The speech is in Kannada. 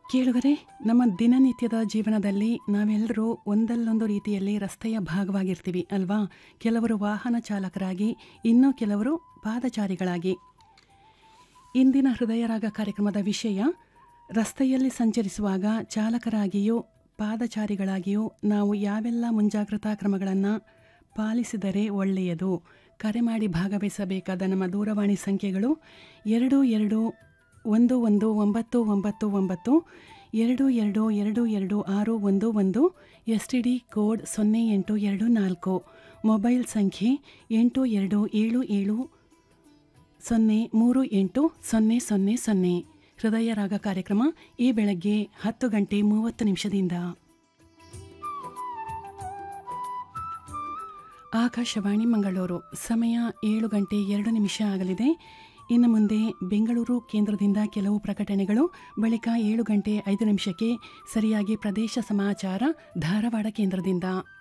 ಕೇಳುಗರೆ ನಮ್ಮ ದಿನನಿತ್ಯದ ಜೀವನದಲ್ಲಿ ನಾವೆಲ್ಲರೂ ಒಂದಲ್ಲೊಂದು ರೀತಿಯಲ್ಲಿ ರಸ್ತೆಯ ಭಾಗವಾಗಿರ್ತೀವಿ ಅಲ್ವಾ ಕೆಲವರು ವಾಹನ ಚಾಲಕರಾಗಿ ಇನ್ನೂ ಕೆಲವರು ಪಾದಚಾರಿಗಳಾಗಿ ಇಂದಿನ ಹೃದಯರಾಗ ಕಾರ್ಯಕ್ರಮದ ವಿಷಯ ರಸ್ತೆಯಲ್ಲಿ ಸಂಚರಿಸುವಾಗ ಚಾಲಕರಾಗಿಯೂ ಪಾದಚಾರಿಗಳಾಗಿಯೂ ನಾವು ಯಾವೆಲ್ಲ ಮುಂಜಾಗ್ರತಾ ಕ್ರಮಗಳನ್ನು ಪಾಲಿಸಿದರೆ ಒಳ್ಳೆಯದು ಕರೆ ಮಾಡಿ ಭಾಗವಹಿಸಬೇಕಾದ ನಮ್ಮ ದೂರವಾಣಿ ಸಂಖ್ಯೆಗಳು ಎರಡು ಎರಡು ಒಂದು ಒಂದು ಒಂಬತ್ತು ಒಂಬತ್ತು ಒಂಬತ್ತು ಎರಡು ಎರಡು ಎರಡು ಎರಡು ಆರು ಒಂದು ಒಂದು ಎಸ್ ಟಿ ಡಿ ಕೋಡ್ ಸೊನ್ನೆ ಎಂಟು ಎರಡು ನಾಲ್ಕು ಮೊಬೈಲ್ ಸಂಖ್ಯೆ ಎಂಟು ಎರಡು ಏಳು ಏಳು ಸೊನ್ನೆ ಮೂರು ಎಂಟು ಸೊನ್ನೆ ಸೊನ್ನೆ ಸೊನ್ನೆ ಹೃದಯ ರಾಗ ಕಾರ್ಯಕ್ರಮ ಈ ಬೆಳಗ್ಗೆ ಹತ್ತು ಗಂಟೆ ಮೂವತ್ತು ನಿಮಿಷದಿಂದ ಆಕಾಶವಾಣಿ ಮಂಗಳೂರು ಸಮಯ ಏಳು ಗಂಟೆ ಎರಡು ನಿಮಿಷ ಆಗಲಿದೆ ಇನ್ನು ಮುಂದೆ ಬೆಂಗಳೂರು ಕೇಂದ್ರದಿಂದ ಕೆಲವು ಪ್ರಕಟಣೆಗಳು ಬಳಿಕ ಏಳು ಗಂಟೆ ಐದು ನಿಮಿಷಕ್ಕೆ ಸರಿಯಾಗಿ ಪ್ರದೇಶ ಸಮಾಚಾರ ಧಾರವಾಡ ಕೇಂದ್ರದಿಂದ